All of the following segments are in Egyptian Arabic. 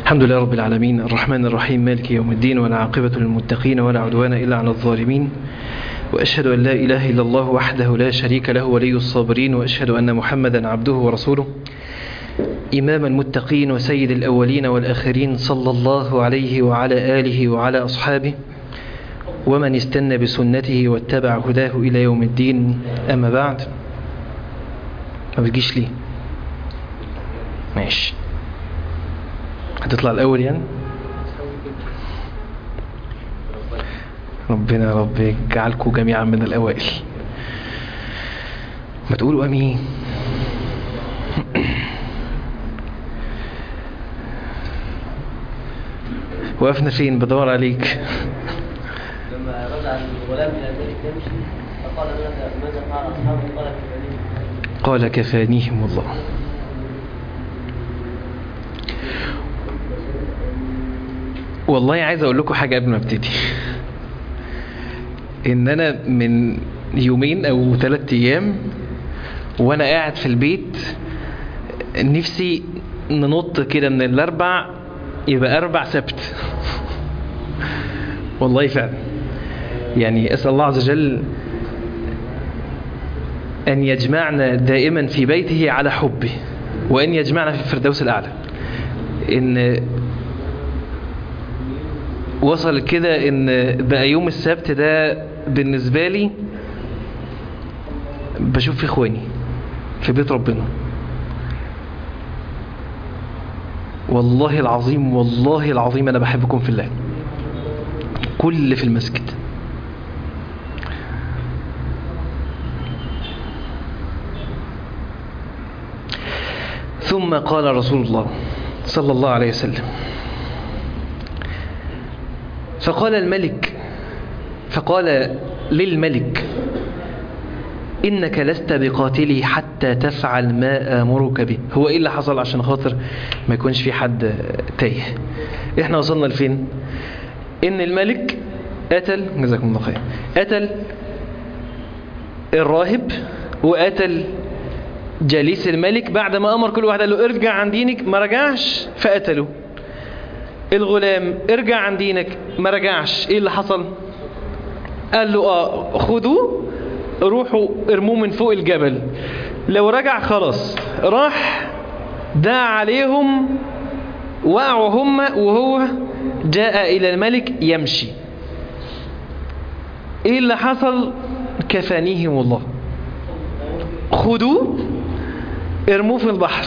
الحمد لله رب العالمين الرحمن الرحيم مالك يوم الدين ولا عاقبة للمتقين ولا عدوان إلا على الظالمين وأشهد أن لا إله إلا الله وحده لا شريك له ولي الصابرين وأشهد أن محمدا عبده ورسوله إمام المتقين وسيد الأولين والآخرين صلى الله عليه وعلى آله وعلى أصحابه ومن استنى بسنته واتبع هداه إلى يوم الدين أما بعد ما بتجيش ليه ماشي هتطلع الأول يعني ربنا يا رب يجعلكم جميعا من الأوائل ما تقولوا أمين وقفنا فين بدور عليك لما رجع الغلام الى ذلك يمشي فقال ماذا ماذا فعل اصحابه قال كفانيه قال كفانيهم الله والله عايز اقول لكم حاجه قبل ما ابتدي ان انا من يومين او ثلاثة ايام وانا قاعد في البيت نفسي ننط كده من الاربع يبقى اربع سبت والله فعلا يعني اسال الله عز وجل أن يجمعنا دائما في بيته على حبه وأن يجمعنا في الفردوس الأعلى إن وصل كده إن بقى يوم السبت ده بالنسبة لي بشوف في إخواني في بيت ربنا والله العظيم والله العظيم أنا بحبكم في الله كل في المسجد ثم قال رسول الله صلى الله عليه وسلم فقال الملك فقال للملك إنك لست بقاتلي حتى تفعل ما آمرك به هو إيه اللي حصل عشان خاطر ما يكونش في حد تايه إحنا وصلنا لفين إن الملك قتل جزاكم الله خير قتل الراهب وقتل جليس الملك بعد ما أمر كل واحد قال له ارجع عن دينك ما رجعش فقتله الغلام ارجع عن دينك ما رجعش ايه اللي حصل قال له اه خدوه روحوا ارموه من فوق الجبل لو رجع خلاص راح دعا عليهم وقعوا هم وهو جاء إلى الملك يمشي ايه اللي حصل كفانيهم الله خدوه ارموه في البحر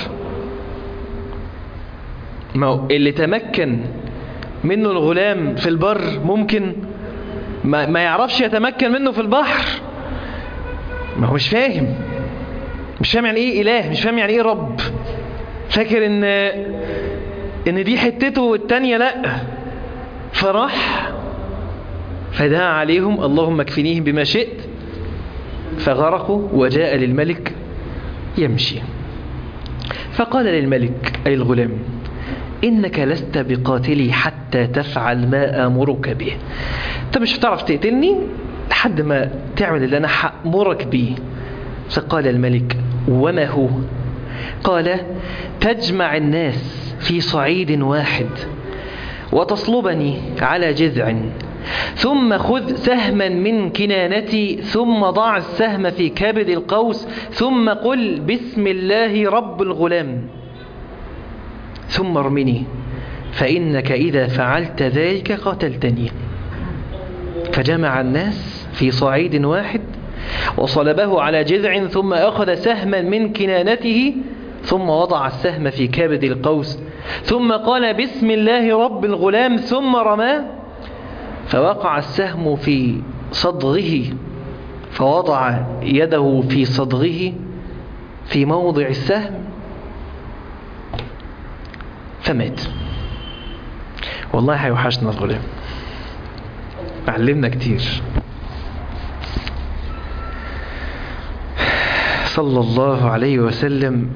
ما هو اللي تمكن منه الغلام في البر ممكن ما, ما يعرفش يتمكن منه في البحر ما هو مش فاهم مش فاهم يعني ايه اله مش فاهم يعني ايه رب فاكر ان ان دي حتته والتانية لا فراح فدعا عليهم اللهم اكفنيهم بما شئت فغرقوا وجاء للملك يمشي فقال للملك أي الغلام إنك لست بقاتلي حتى تفعل ما آمرك به أنت مش هتعرف تقتلني لحد ما تعمل اللي أنا هأمرك به فقال الملك وما هو قال تجمع الناس في صعيد واحد وتصلبني على جذع ثم خذ سهما من كنانتي ثم ضع السهم في كبد القوس ثم قل بسم الله رب الغلام ثم ارمني فإنك إذا فعلت ذلك قتلتني فجمع الناس في صعيد واحد وصلبه على جذع ثم أخذ سهما من كنانته ثم وضع السهم في كبد القوس ثم قال بسم الله رب الغلام ثم رماه فوقع السهم في صدغه فوضع يده في صدغه في موضع السهم فمات والله هيوحشنا الغلام علمنا كتير صلى الله عليه وسلم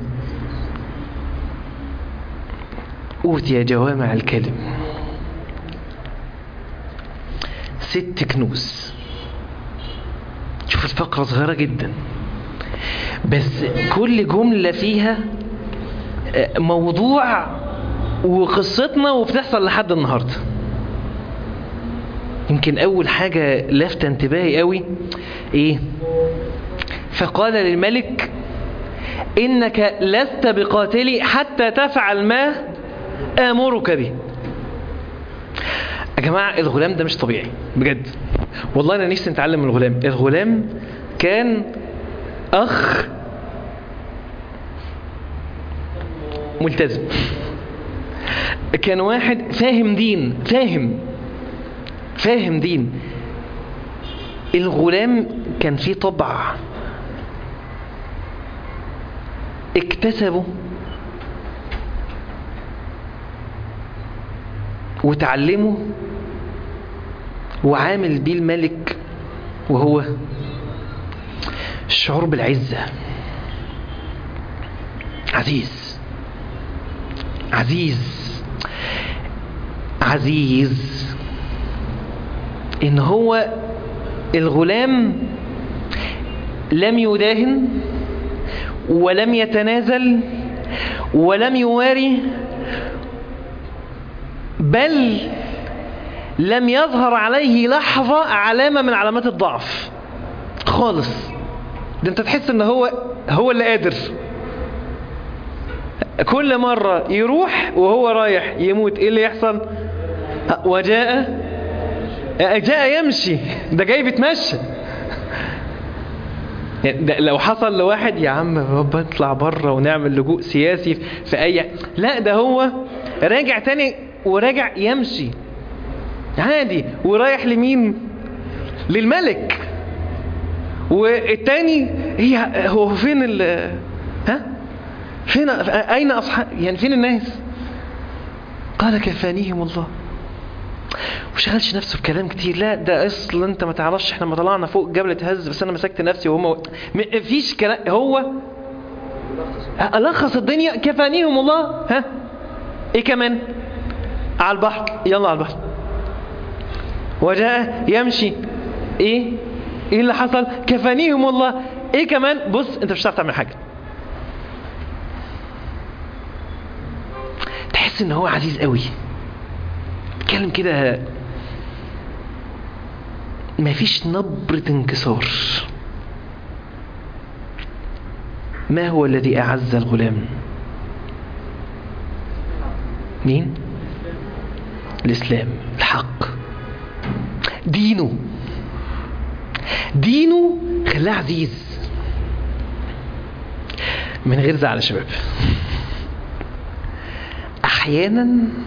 أوتي جوامع الكلم ست كنوز شوف الفقرة صغيرة جدا بس كل جملة فيها موضوع وقصتنا وبتحصل لحد النهارده يمكن اول حاجه لافته انتباهي قوي ايه فقال للملك انك لست بقاتلي حتى تفعل ما امرك به يا جماعه الغلام ده مش طبيعي بجد والله انا نفسي نتعلم من الغلام الغلام كان اخ ملتزم كان واحد فاهم دين فاهم فاهم دين الغلام كان فيه طبع اكتسبه وتعلمه وعامل بيه الملك وهو الشعور بالعزة عزيز عزيز عزيز ان هو الغلام لم يداهن ولم يتنازل ولم يواري بل لم يظهر عليه لحظة علامة من علامات الضعف خالص ده انت تحس ان هو هو اللي قادر كل مرة يروح وهو رايح يموت ايه اللي يحصل وجاء جاء يمشي ده جاي بيتمشى يعني ده لو حصل لواحد يا عم رب اطلع بره ونعمل لجوء سياسي في اي لا ده هو راجع تاني وراجع يمشي عادي ورايح لمين للملك والتاني هي هو فين ال ها فين اين اصحاب يعني فين الناس قال كفانيهم الله وشغلش نفسه بكلام كتير لا ده اصل انت ما تعرفش احنا ما طلعنا فوق جبل اتهز بس انا مسكت نفسي وهم م- فيش كلام هو الخص الدنيا كفانيهم الله ها ايه كمان على البحر يلا على البحر وجاء يمشي ايه ايه اللي حصل كفانيهم الله ايه كمان بص انت مش هتعرف تعمل حاجه تحس ان هو عزيز قوي بيتكلم كده مفيش نبرة انكسار ما هو الذي أعز الغلام مين الإسلام الحق دينه دينه خلاه عزيز من غير زعل يا شباب احيانا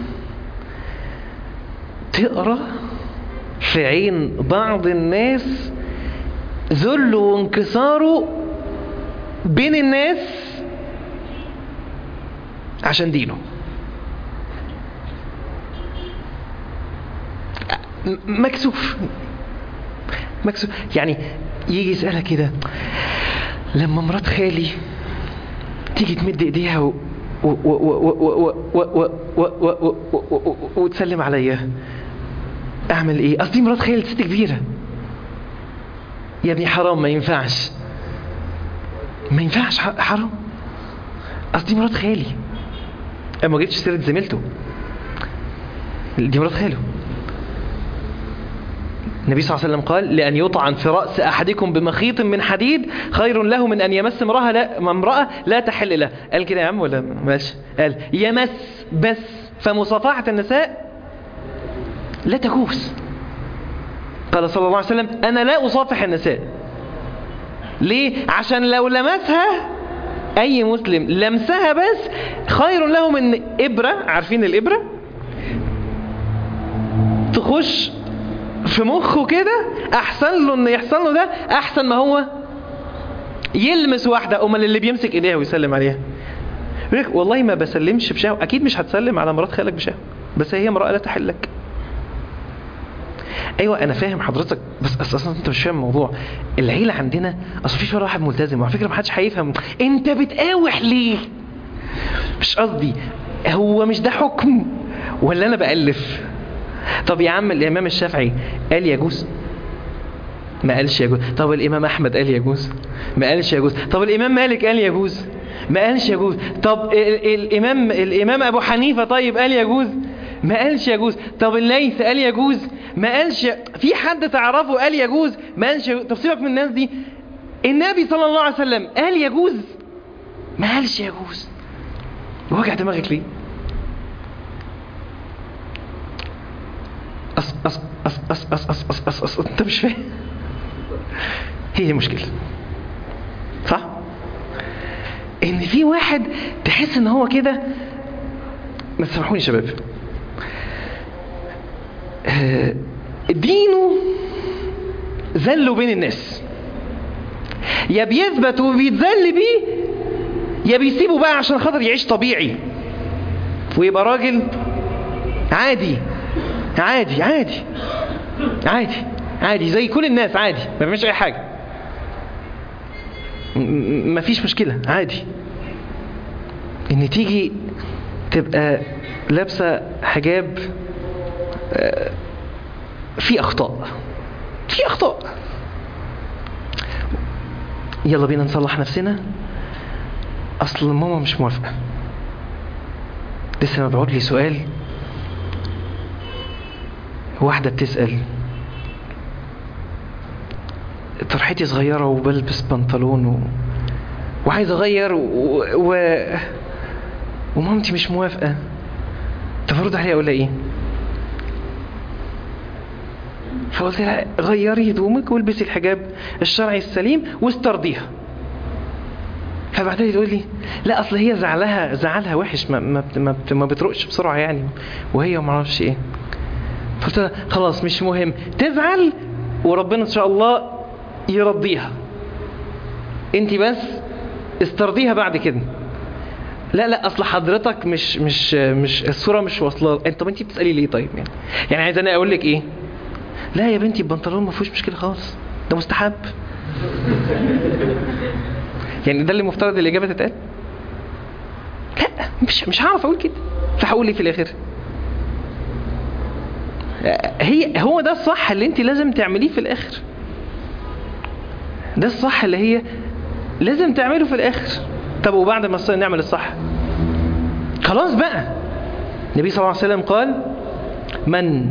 تقرا في عين بعض الناس ذله وانكساره بين الناس عشان دينه م- مكسوف مكسوف يعني يجي يسألها كده لما مرات خالي تيجي تمد ايديها و... و... و... و... و... و... و... و... و... و... و... وتسلم عليا اعمل ايه قصدي مرات خالي ست كبيره يا ابني حرام ما ينفعش ما ينفعش ح- حرام قصدي مرات خالي انا ما جبتش سيره زميلته دي مرات خاله النبي صلى الله عليه وسلم قال لأن يطعن في رأس أحدكم بمخيط من حديد خير له من أن يمس امرأة لا, امرأة لا تحل له قال كده يا عم ولا ماشي قال يمس بس فمصافحة النساء لا تجوز قال صلى الله عليه وسلم أنا لا أصافح النساء ليه؟ عشان لو لمسها أي مسلم لمسها بس خير له من إبرة عارفين الإبرة تخش في مخه كده احسن له ان يحصل له ده احسن ما هو يلمس واحده امال اللي بيمسك ايديها ويسلم عليها يقول لك والله ما بسلمش بشهوه اكيد مش هتسلم على مرات خالك بشهوه بس هي امراه لا تحل لك ايوه انا فاهم حضرتك بس اساسا انت مش فاهم الموضوع العيله عندنا اصل في ولا واحد ملتزم وعلى فكره ما حدش هيفهم انت بتقاوح ليه مش قصدي هو مش ده حكم ولا انا بالف طب يا عم الامام الشافعي قال يجوز ما قالش يجوز طب الامام احمد قال يجوز ما قالش يجوز طب الامام مالك قال يجوز ما قالش يجوز طب ال- الامام الامام ابو حنيفه طيب قال يجوز ما قالش يجوز طب الليث قال يجوز ما قالش في حد تعرفه قال يجوز ما قالش يجوز. طب سيبك من الناس دي النبي صلى الله عليه وسلم قال يجوز ما قالش يجوز وجع دماغك ليه أص أص أص أص أص أص أص أص أص أنت مش فاهم هي دي المشكلة صح؟ إن في واحد تحس إن هو كده ما تسامحوني يا شباب آه، دينه ذله بين الناس يا بيثبت وبيتذل بيه يا بيسيبه بقى عشان خاطر يعيش طبيعي ويبقى راجل عادي عادي عادي عادي عادي زي كل الناس عادي ما بيعملش اي حاجه م- م- مفيش مشكله عادي ان تيجي تبقى لابسه حجاب آه، في اخطاء في اخطاء يلا بينا نصلح نفسنا اصل ماما مش موافقه لسه مبعوت لي سؤال واحدة بتسأل طرحتي صغيرة وبلبس بنطلون و... وعايز أغير و... و... ومامتي مش موافقة طب أرد عليها أقول لها إيه؟ فقلت لها غيري هدومك والبسي الحجاب الشرعي السليم واسترضيها فبعدين تقول لي لا اصل هي زعلها زعلها وحش ما ما بت- ما, بت- ما بترقش بسرعه يعني وهي ما اعرفش ايه قلت لها خلاص مش مهم تزعل وربنا ان شاء الله يرضيها انت بس استرضيها بعد كده لا لا اصل حضرتك مش مش مش الصوره مش واصله انت طب انت بتسالي ليه طيب يعني يعني عايز انا اقول لك ايه لا يا بنتي البنطلون ما فيهوش مشكله خالص ده مستحب يعني ده اللي مفترض الاجابه تتقال لا مش مش هعرف اقول كده فهقول ايه في الاخر هي هو ده الصح اللي انت لازم تعمليه في الاخر ده الصح اللي هي لازم تعمله في الاخر طب وبعد ما نعمل الصح خلاص بقى النبي صلى الله عليه وسلم قال من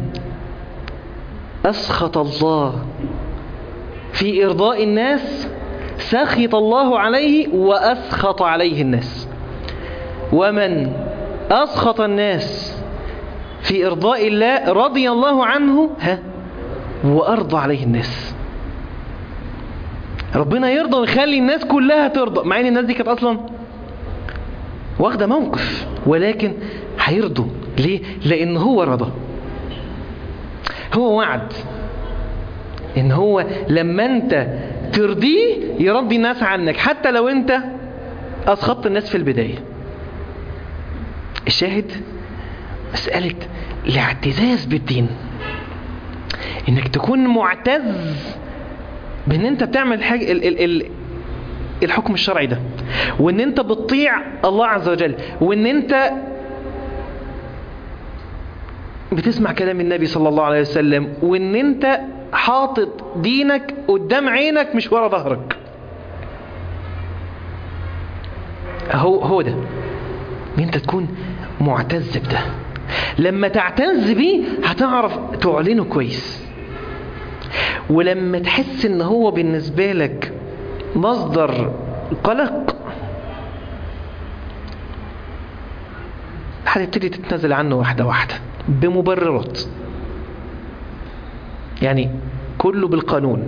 أسخط الله في إرضاء الناس سخط الله عليه وأسخط عليه الناس ومن أسخط الناس في إرضاء الله رضي الله عنه ها وأرضى عليه الناس ربنا يرضى ويخلي الناس كلها ترضى مع ان الناس دي كانت اصلا واخده موقف ولكن هيرضوا ليه لان هو رضى هو وعد ان هو لما انت ترضيه يرضي الناس عنك حتى لو انت اسخطت الناس في البدايه الشاهد مساله الاعتزاز بالدين انك تكون معتز بان انت بتعمل حاجه ال ال ال الحكم الشرعي ده وان انت بتطيع الله عز وجل وان انت بتسمع كلام النبي صلى الله عليه وسلم وان انت حاطط دينك قدام عينك مش ورا ظهرك هو هو ده ان انت تكون معتز بده لما تعتز بيه هتعرف تعلنه كويس ولما تحس ان هو بالنسبة لك مصدر قلق هتبتدي تتنازل عنه واحدة واحدة بمبررات يعني كله بالقانون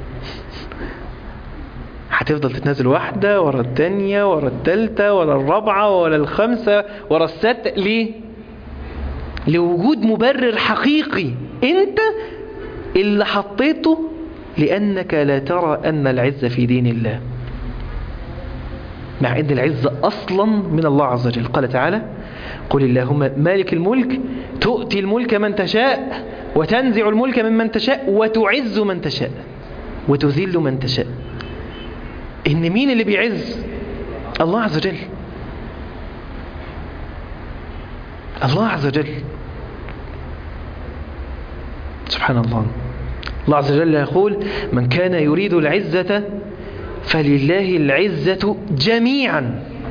هتفضل تتنازل واحدة ورا التانية ورا التالتة ورا الرابعة ورا الخامسة ورا الستة ليه؟ لوجود مبرر حقيقي انت اللي حطيته لأنك لا ترى أن العزة في دين الله مع أن العزة أصلا من الله عز وجل قال تعالى قل اللهم مالك الملك تؤتي الملك من تشاء وتنزع الملك ممن تشاء وتعز من تشاء وتذل من تشاء إن مين اللي بيعز الله عز وجل الله عز وجل سبحان الله الله عز وجل يقول من كان يريد العزة فلله العزة جميعا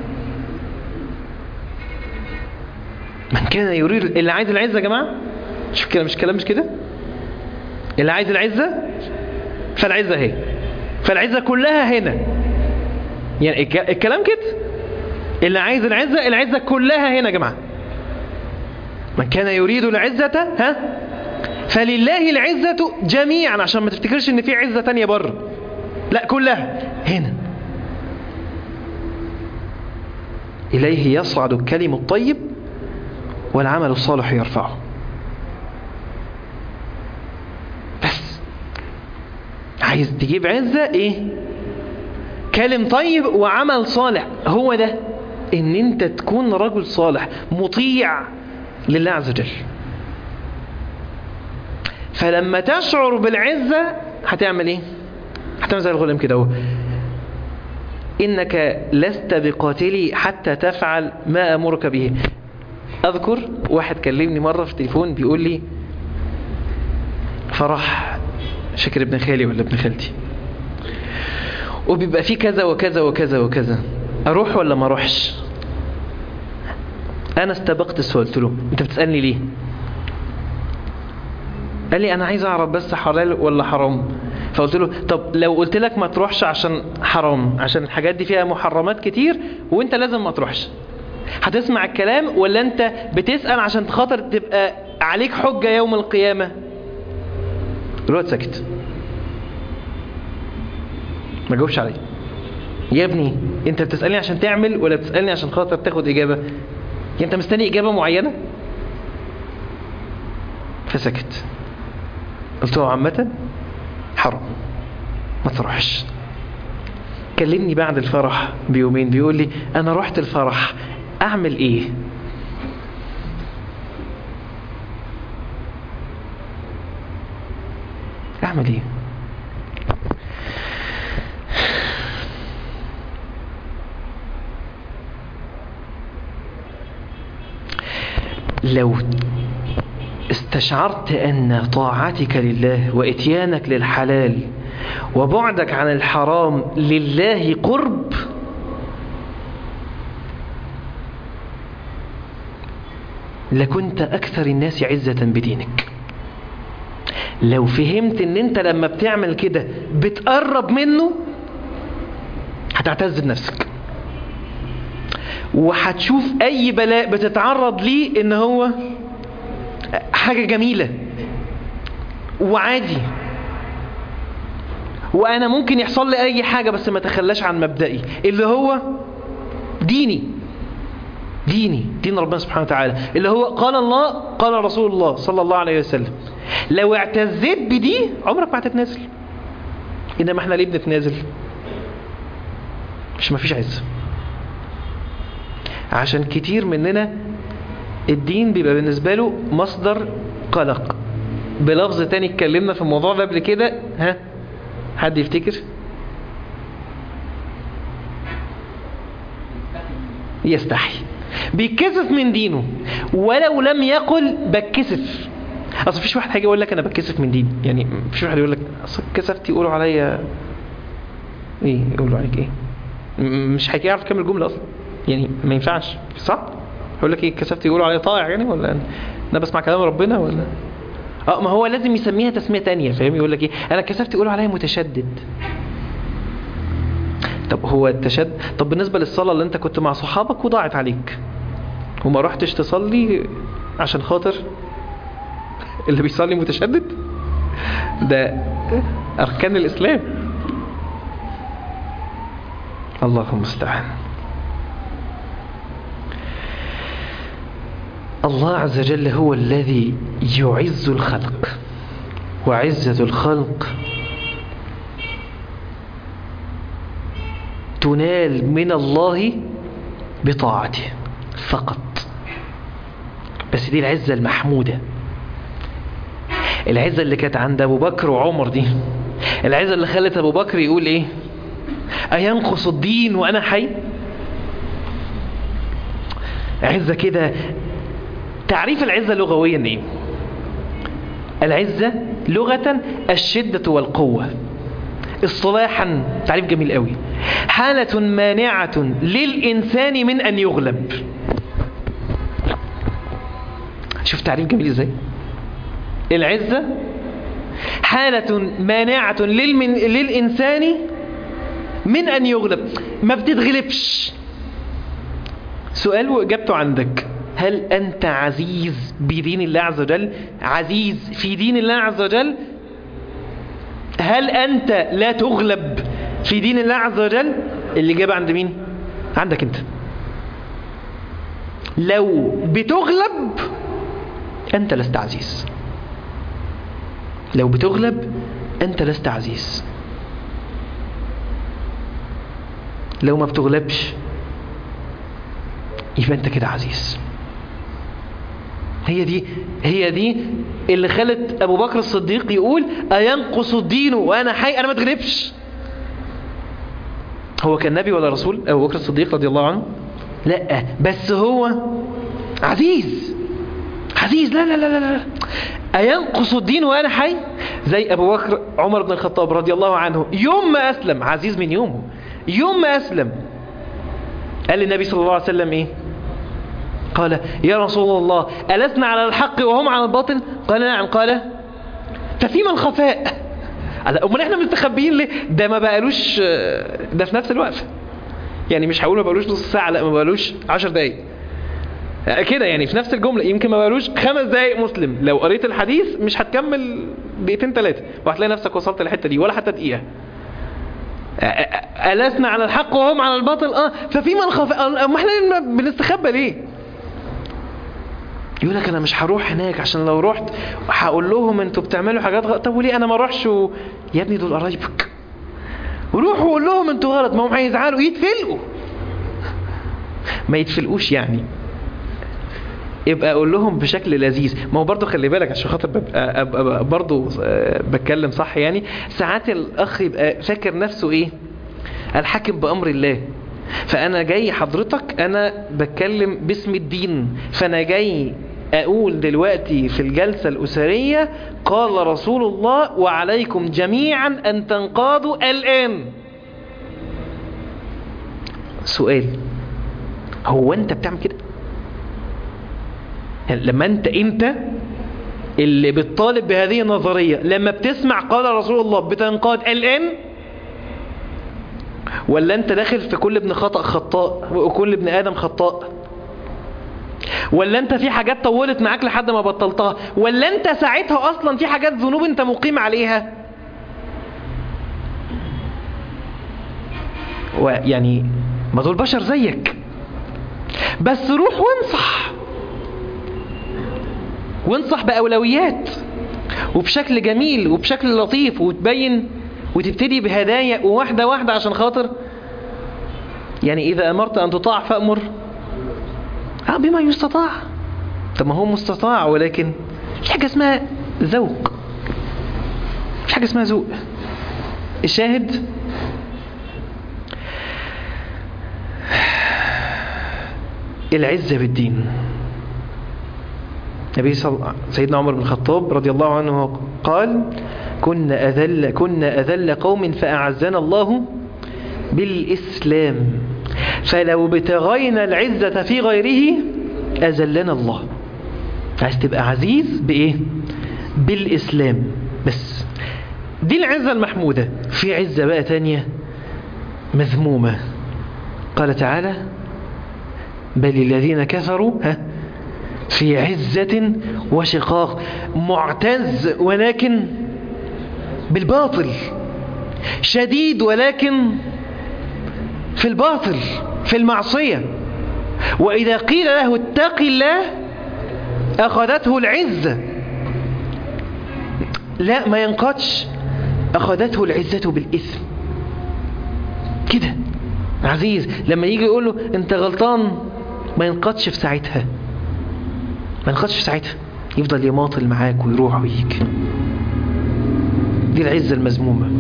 من كان يريد اللي عايز العزة يا جماعة شوف كده مش كلام مش كده اللي عايز العزة فالعزة اهي فالعزة كلها هنا يعني الك- الكلام كده اللي عايز العزة العزة كلها هنا يا جماعة من كان يريد العزة ها فلله العزة جميعا عشان ما تفتكرش ان في عزة تانية بره لا كلها هنا إليه يصعد الكلم الطيب والعمل الصالح يرفعه بس عايز تجيب عزة ايه كلم طيب وعمل صالح هو ده ان انت تكون رجل صالح مطيع لله عز وجل فلما تشعر بالعزة هتعمل ايه هتعمل زي الغلام كده اهو إنك لست بقاتلي حتى تفعل ما أمرك به أذكر واحد كلمني مرة في التليفون بيقول لي فرح شكر ابن خالي ولا ابن خالتي وبيبقى فيه كذا وكذا وكذا وكذا أروح ولا ما أروحش أنا استبقت السؤال قلت له أنت بتسألني ليه قال لي أنا عايز أعرف بس حلال ولا حرام فقلت له طب لو قلت لك ما تروحش عشان حرام عشان الحاجات دي فيها محرمات كتير وانت لازم ما تروحش هتسمع الكلام ولا انت بتسأل عشان خاطر تبقى عليك حجة يوم القيامة الواد سكت ما جاوبش عليا يا ابني انت بتسألني عشان تعمل ولا بتسألني عشان خاطر تاخد إجابة يعني انت مستني إجابة معينة فسكت قلت له عامة حرام ما تروحش كلمني بعد الفرح بيومين بيقول لي انا رحت الفرح اعمل ايه اعمل ايه لو استشعرت أن طاعتك لله وإتيانك للحلال وبعدك عن الحرام لله قرب لكنت أكثر الناس عزة بدينك لو فهمت ان انت لما بتعمل كده بتقرب منه هتعتز بنفسك وهتشوف اي بلاء بتتعرض ليه ان هو حاجة جميلة وعادي وانا ممكن يحصل لي اي حاجة بس ما تخلاش عن مبدئي اللي هو ديني ديني دين ربنا سبحانه وتعالى اللي هو قال الله قال رسول الله صلى الله عليه وسلم لو اعتزيت بدي عمرك ما هتتنازل انما احنا ليه بنتنازل مش مفيش عز عشان كتير مننا الدين بيبقى بالنسبة له مصدر قلق بلفظ تاني اتكلمنا في الموضوع ده قبل كده ها حد يفتكر يستحي بيتكسف من دينه ولو لم يقل بتكسف اصل مفيش واحد هيجي يقول لك انا بتكسف من ديني يعني مفيش واحد يقول لك اصل كسفت يقولوا عليا ايه يقولوا عليك ايه م- مش هيعرف يكمل الجمله اصلا يعني ما ينفعش صح يقول لك ايه كسفت يقولوا عليا طائع يعني ولا انا بسمع كلام ربنا ولا اه ما هو لازم يسميها تسميه تانية فاهم يقول لك ايه انا كسفت يقولوا عليا متشدد طب هو التشد طب بالنسبة للصلاة اللي انت كنت مع صحابك وضاعت عليك وما رحتش تصلي عشان خاطر اللي بيصلي متشدد ده أركان الإسلام اللهم المستعان الله عز وجل هو الذي يعز الخلق وعزة الخلق تنال من الله بطاعته فقط بس دي العزة المحمودة العزة اللي كانت عند أبو بكر وعمر دي العزة اللي خلت أبو بكر يقول إيه أينقص الدين وأنا حي عزة كده تعريف العزة لغويا إيه العزة لغة الشدة والقوة اصطلاحا تعريف جميل قوي حالة مانعة للإنسان من أن يغلب شوف تعريف جميل ازاي العزة حالة مانعة للمن... للإنسان من أن يغلب ما بتتغلبش سؤال وإجابته عندك هل أنت عزيز بدين الله عز وجل عزيز في دين الله عز وجل هل أنت لا تغلب في دين الله عز وجل اللي جاب عند مين عندك أنت لو بتغلب أنت لست عزيز لو بتغلب أنت لست عزيز لو ما بتغلبش يبقى أنت كده عزيز هي دي هي دي اللي خلت أبو بكر الصديق يقول أينقص الدين وأنا حي أنا ما اتغلبش هو كان نبي ولا رسول أبو بكر الصديق رضي الله عنه لا بس هو عزيز عزيز لا لا لا لا أينقص الدين وأنا حي زي أبو بكر عمر بن الخطاب رضي الله عنه يوم ما أسلم عزيز من يومه يوم ما أسلم قال للنبي صلى الله عليه وسلم إيه قال يا رسول الله ألسنا على الحق وهم على الباطل قال نعم قال ففيما الخفاء أمال احنا مستخبيين ليه ده ما بقالوش ده في نفس الوقت يعني مش هقول ما بقالوش نص ساعة لا ما بقالوش عشر دقايق كده يعني في نفس الجملة يمكن ما بقالوش خمس دقايق مسلم لو قريت الحديث مش هتكمل دقيقتين ثلاثة وهتلاقي نفسك وصلت للحتة دي ولا حتى دقيقة ألسنا على الحق وهم على الباطل اه ففيما الخفاء ما احنا بنستخبى ليه يقول لك انا مش هروح هناك عشان لو رحت هقول لهم انتوا بتعملوا حاجات غلط طب وليه انا ما اروحش و... يا ابني دول قرايبك وروحوا وقول لهم انتوا غلط ما هم هيزعلوا يتفلقوا ما يتفلقوش يعني يبقى اقول لهم بشكل لذيذ ما هو برضه خلي بالك عشان خاطر ببقى أبقى برضه بتكلم صح يعني ساعات الاخ يبقى فاكر نفسه ايه الحاكم بامر الله فانا جاي حضرتك انا بتكلم باسم الدين فانا جاي اقول دلوقتي في الجلسة الاسرية قال رسول الله وعليكم جميعا ان تنقادوا الان سؤال هو انت بتعمل كده يعني لما انت انت اللي بتطالب بهذه النظرية لما بتسمع قال رسول الله بتنقاد الان ولا انت داخل في كل ابن خطأ خطاء وكل ابن آدم خطاء ولا انت في حاجات طولت معاك لحد ما بطلتها ولا انت ساعتها اصلا في حاجات ذنوب انت مقيم عليها ويعني ما دول بشر زيك بس روح وانصح وانصح بأولويات وبشكل جميل وبشكل لطيف وتبين وتبتدي بهدايا وواحدة واحدة عشان خاطر يعني إذا أمرت أن تطاع فأمر آه بما يستطاع طب ما هو مستطاع ولكن في حاجة اسمها ذوق في حاجة اسمها ذوق الشاهد العزة بالدين النبي صلى سيدنا عمر بن الخطاب رضي الله عنه قال كنا أذل, كنا أذل قوم فأعزنا الله بالإسلام فلو ابتغينا العزة في غيره أذلنا الله عايز تبقى عزيز بإيه بالإسلام بس دي العزة المحمودة في عزة بقى تانية مذمومة قال تعالى بل الذين كفروا ها في عزة وشقاق معتز ولكن بالباطل شديد ولكن في الباطل في المعصية وإذا قيل له اتق الله أخذته العزة لا ما ينقضش أخذته العزة بالإثم كده عزيز لما يجي يقول له انت غلطان ما ينقضش في ساعتها ما ينقضش في ساعتها يفضل يماطل معاك ويروح ويجي دي العزة المذمومة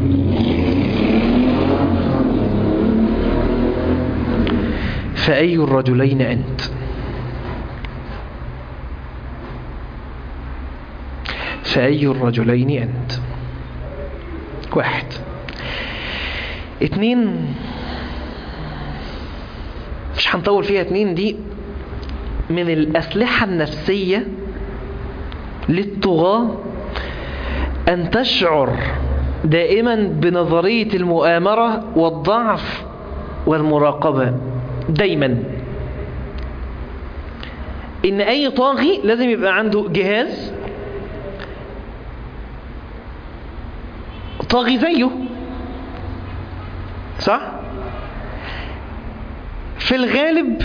فأي الرجلين أنت فأي الرجلين أنت واحد اتنين مش هنطول فيها اتنين دي من الأسلحة النفسية للطغاة أن تشعر دائما بنظرية المؤامرة والضعف والمراقبة دايما إن أي طاغي لازم يبقى عنده جهاز طاغي زيه صح؟ في الغالب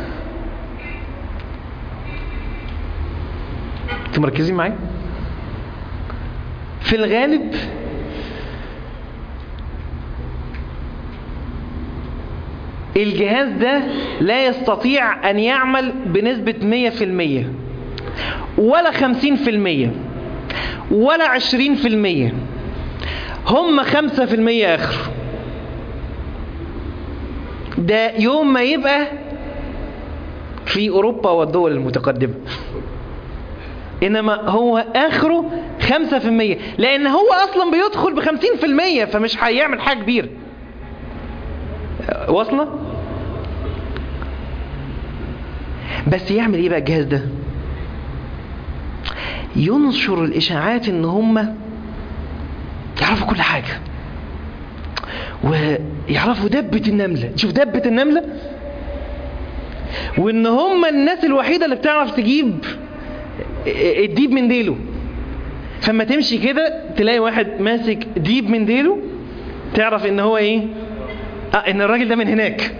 انتوا مركزين معايا؟ في الغالب الجهاز ده لا يستطيع أن يعمل بنسبة 100% ولا 50% ولا 20% هم 5% آخر ده يوم ما يبقى في أوروبا والدول المتقدمة إنما هو آخره 5% لأن هو أصلا بيدخل ب 50% فمش هيعمل حاجة كبيرة واصلة؟ بس يعمل ايه بقى الجهاز ده ينشر الاشاعات ان هم يعرفوا كل حاجة ويعرفوا دبة النملة شوف دبة النملة وان هم الناس الوحيدة اللي بتعرف تجيب الديب من ديله فما تمشي كده تلاقي واحد ماسك ديب من ديله تعرف ان هو ايه اه ان الراجل ده من هناك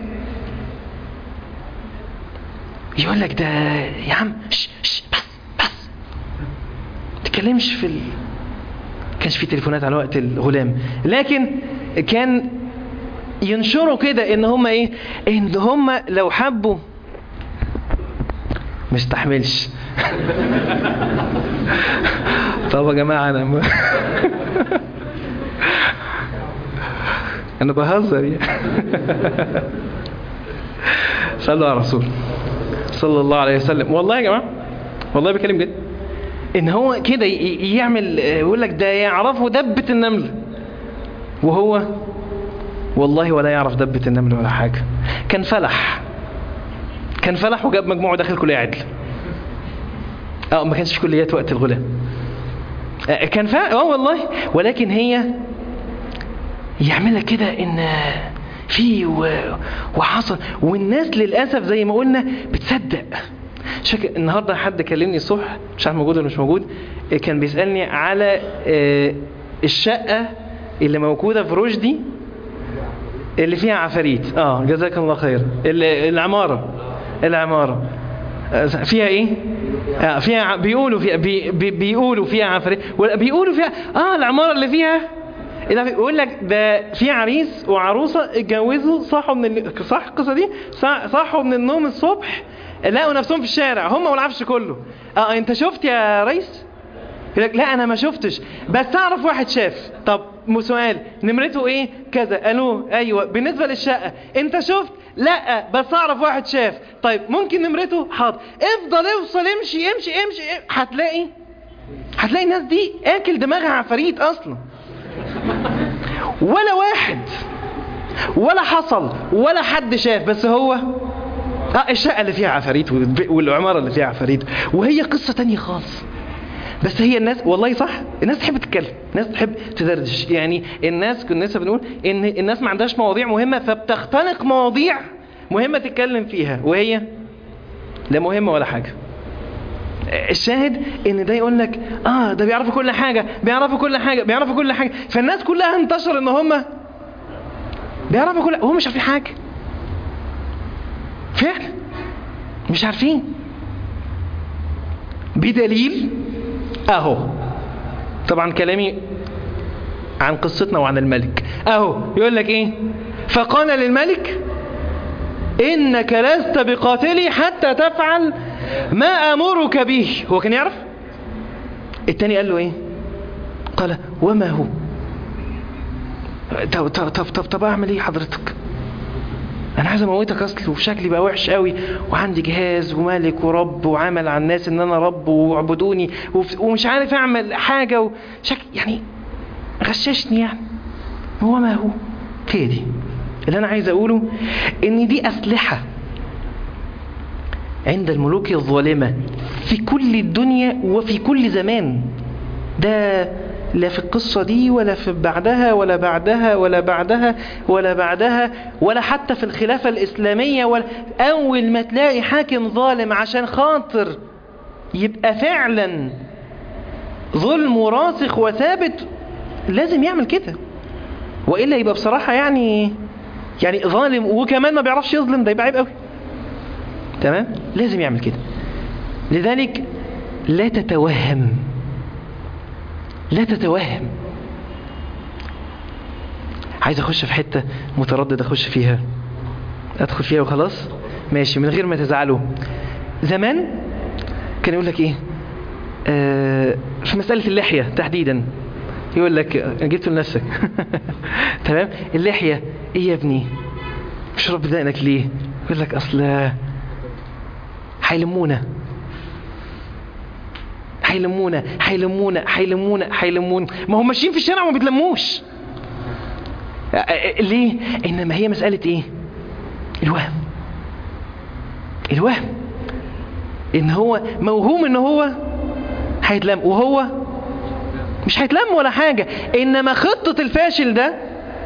يقول لك ده يا عم ش ش بس بس تتكلمش في ال... كانش في تليفونات على وقت الغلام لكن كان ينشروا كده ان هم ايه ان هم لو حبوا مستحملش طب يا جماعه انا م... انا بهزر يعني صلوا على الرسول صلى الله عليه وسلم والله يا جماعه والله بكلم جد ان هو كده يعمل يقول لك ده يعرفه دبة النمل وهو والله ولا يعرف دبة النمل ولا حاجة كان فلح كان فلح وجاب مجموعه داخل كلية عدل اه ما كانش في كليات وقت الغلام آه كان فلح اه والله ولكن هي يعملها كده ان في وحصل والناس للاسف زي ما قلنا بتصدق شك... النهارده حد كلمني الصبح مش عارف موجود ولا مش موجود كان بيسالني على الشقه اللي موجوده في رشدي اللي فيها عفاريت اه جزاك الله خير العماره العماره فيها ايه آه فيها بيقولوا فيها بي بي بيقولوا فيها عفاريت بيقولوا فيها اه العماره اللي فيها يقول لك ده في عريس وعروسه اتجوزوا صحوا من ال... صح القصه دي صحوا من النوم الصبح لقوا نفسهم في الشارع هم والعفش كله اه انت شفت يا ريس يقول لك لا انا ما شفتش بس اعرف واحد شاف طب سؤال نمرته ايه كذا قالوا ايوه بالنسبه للشقه انت شفت لا بس اعرف واحد شاف طيب ممكن نمرته حاضر افضل اوصل امشي امشي امشي هتلاقي هتلاقي الناس دي اكل دماغها عفاريت اصلا ولا واحد ولا حصل ولا حد شاف بس هو اه الشقه اللي فيها عفاريت والعماره اللي فيها عفاريت وهي قصه تانية خالص بس هي الناس والله صح الناس تحب تتكلم الناس تحب تدردش يعني الناس كنا لسه بنقول ان الناس ما عندهاش مواضيع مهمه فبتختنق مواضيع مهمه تتكلم فيها وهي لا مهمه ولا حاجه الشاهد ان ده يقول لك اه ده بيعرفوا كل حاجه بيعرفوا كل حاجه بيعرفوا كل حاجه فالناس كلها انتشر ان هم بيعرفوا كل وهم مش عارفين حاجه فعلا مش عارفين بدليل اهو طبعا كلامي عن قصتنا وعن الملك اهو يقول لك ايه فقال للملك انك لست بقاتلي حتى تفعل ما امرك به هو كان يعرف التاني قال له ايه قال وما هو طب طب طب طب, طب اعمل ايه حضرتك انا عايز اموتك اصل وشكلي بقى وحش قوي وعندي جهاز وملك ورب وعمل على الناس ان انا رب واعبدوني ومش عارف اعمل حاجه وشكل يعني غششني يعني هو ما هو هي دي اللي انا عايز اقوله ان دي اسلحه عند الملوك الظالمه في كل الدنيا وفي كل زمان ده لا في القصة دي ولا في بعدها ولا بعدها ولا بعدها ولا بعدها ولا حتى في الخلافة الإسلامية ولا أول ما تلاقي حاكم ظالم عشان خاطر يبقى فعلا ظلم راسخ وثابت لازم يعمل كده وإلا يبقى بصراحة يعني يعني ظالم وكمان ما بيعرفش يظلم ده يبقى عيب قوي تمام لازم يعمل كده لذلك لا تتوهم لا تتوهم عايز اخش في حتة متردد اخش فيها ادخل فيها وخلاص ماشي من غير ما تزعلوا زمان كان يقول لك ايه آه في مسألة اللحية تحديدا يقول لك جبته لنفسك تمام اللحية ايه يا ابني مش رب دقنك ليه يقول لك اصل هيلمونا هيلمونا هيلمونا هيلمونا هيلمونا ما هم ماشيين في الشارع وما بيتلموش ليه انما هي مسألة ايه الوهم الوهم ان هو موهوم ان هو هيتلم وهو مش هيتلم ولا حاجة انما خطة الفاشل ده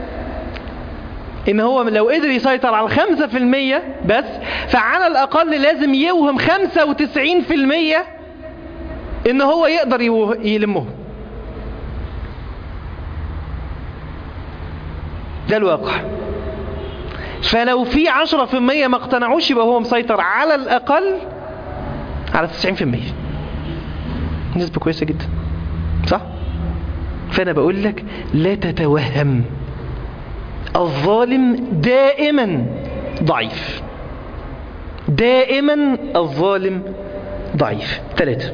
ان هو لو قدر يسيطر على الخمسة في المية بس فعلى الاقل لازم يوهم خمسة وتسعين في المية ان هو يقدر يلمه ده الواقع فلو في عشرة في المية ما اقتنعوش يبقى هو مسيطر على الاقل على تسعين في المية نسبة كويسة جدا صح فانا بقول لك لا تتوهم الظالم دائما ضعيف دائما الظالم ضعيف ثلاثة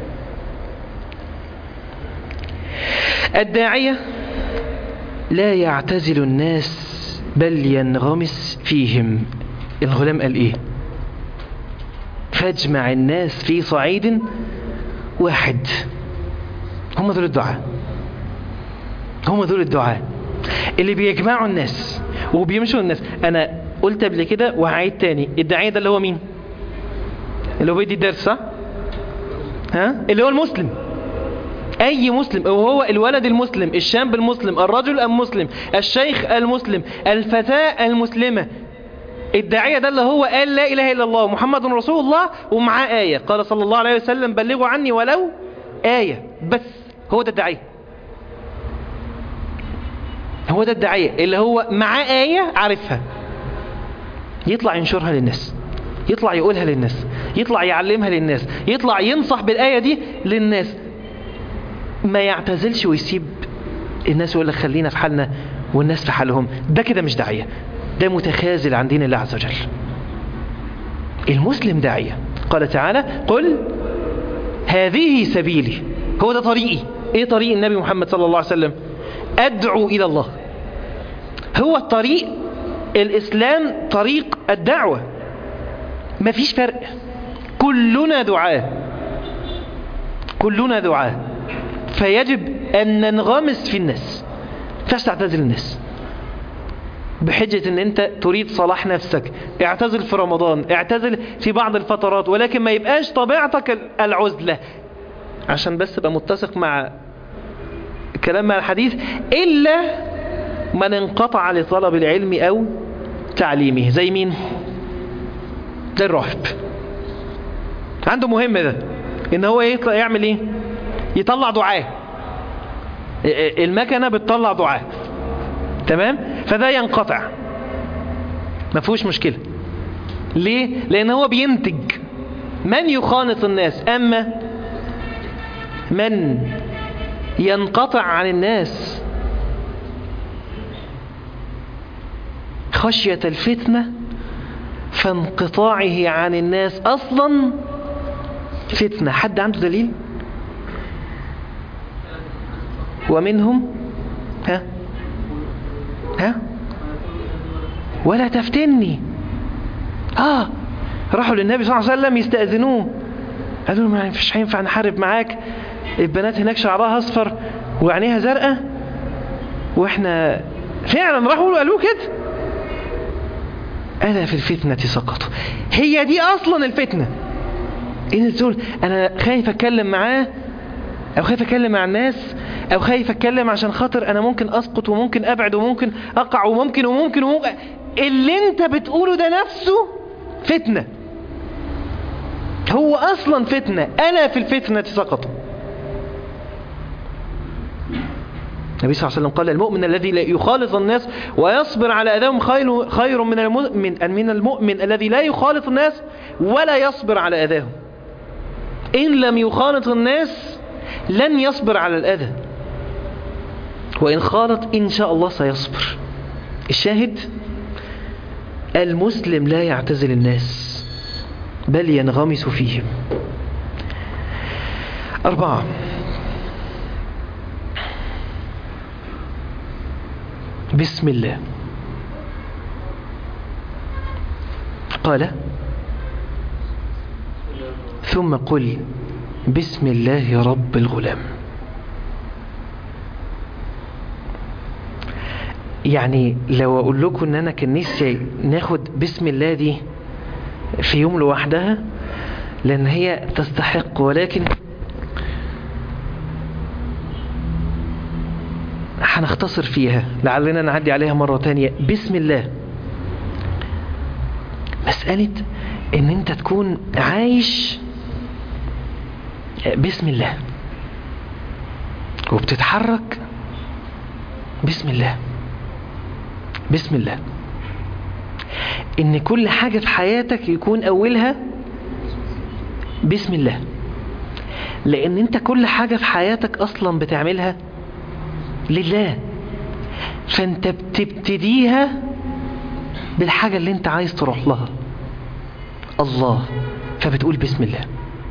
الداعية لا يعتزل الناس بل ينغمس فيهم الغلام قال ايه فاجمع الناس في صعيد واحد هم دول الدعاء هم دول الدعاء اللي بيجمعوا الناس وبيمشوا الناس انا قلت قبل كده وهعيد تاني الداعية ده اللي هو مين اللي هو بيدي الدرس صح ها اللي هو المسلم اي مسلم وهو الولد المسلم الشاب المسلم الرجل المسلم الشيخ المسلم الفتاة المسلمة الداعية ده اللي هو قال لا اله الا الله محمد رسول الله ومعاه آية قال صلى الله عليه وسلم بلغوا عني ولو آية بس هو ده الداعية هو ده الداعية اللي هو معاه آية عارفها يطلع ينشرها للناس يطلع يقولها للناس يطلع يعلمها للناس يطلع ينصح بالآية دي للناس ما يعتزلش ويسيب الناس يقول لك خلينا في حالنا والناس في حالهم ده كده مش داعية ده متخاذل عن دين الله عز وجل المسلم داعية قال تعالى قل هذه سبيلي هو ده طريقي ايه طريق النبي محمد صلى الله عليه وسلم ادعو الى الله هو الطريق الاسلام طريق الدعوة مفيش فرق كلنا دعاء كلنا دعاء فيجب ان ننغمس في الناس فاش تعتزل الناس بحجة ان انت تريد صلاح نفسك اعتزل في رمضان اعتزل في بعض الفترات ولكن ما يبقاش طبيعتك العزلة عشان بس ابقى متسق مع كلام مع الحديث الا من انقطع لطلب العلم او تعليمه زي مين زي الراهب عنده مهمة ده ان هو يطلع يعمل ايه يطلع دعاء المكنة بتطلع دعاء تمام فده ينقطع ما فيهوش مشكلة ليه لان هو بينتج من يخالط الناس اما من ينقطع عن الناس خشية الفتنة فانقطاعه عن الناس اصلا فتنة حد عنده دليل ومنهم ها ها ولا تفتني اه راحوا للنبي صلى الله عليه وسلم يستأذنوه قالوا له ما فيش هينفع نحارب معاك البنات هناك شعرها اصفر وعينيها زرقاء واحنا فعلا راحوا قالوا كده ألا في الفتنة سقطوا هي دي أصلا الفتنة انت تقول انا خايف اتكلم معاه او خايف اتكلم مع الناس او خايف اتكلم عشان خاطر انا ممكن اسقط وممكن ابعد وممكن اقع وممكن وممكن وممكن اللي انت بتقوله ده نفسه فتنة هو اصلا فتنة انا في الفتنة سقط النبي صلى الله عليه وسلم قال المؤمن الذي لا يخالط الناس ويصبر على أذاهم خير, خير من المؤمن من المؤمن الذي لا يخالط الناس ولا يصبر على أذاهم إن لم يخالط الناس لن يصبر على الأذى وإن خالط إن شاء الله سيصبر الشاهد المسلم لا يعتزل الناس بل ينغمس فيهم أربعة بسم الله قال ثم قل بسم الله رب الغلام يعني لو اقول لكم ان انا كان نفسي ناخد بسم الله دي في يوم لوحدها لان هي تستحق ولكن هنختصر فيها لعلنا نعدي عليها مرة تانية بسم الله مسألة ان انت تكون عايش بسم الله وبتتحرك بسم الله بسم الله ان كل حاجة في حياتك يكون اولها بسم الله لان انت كل حاجة في حياتك اصلا بتعملها لله فانت بتبتديها بالحاجة اللي انت عايز تروح لها الله فبتقول بسم الله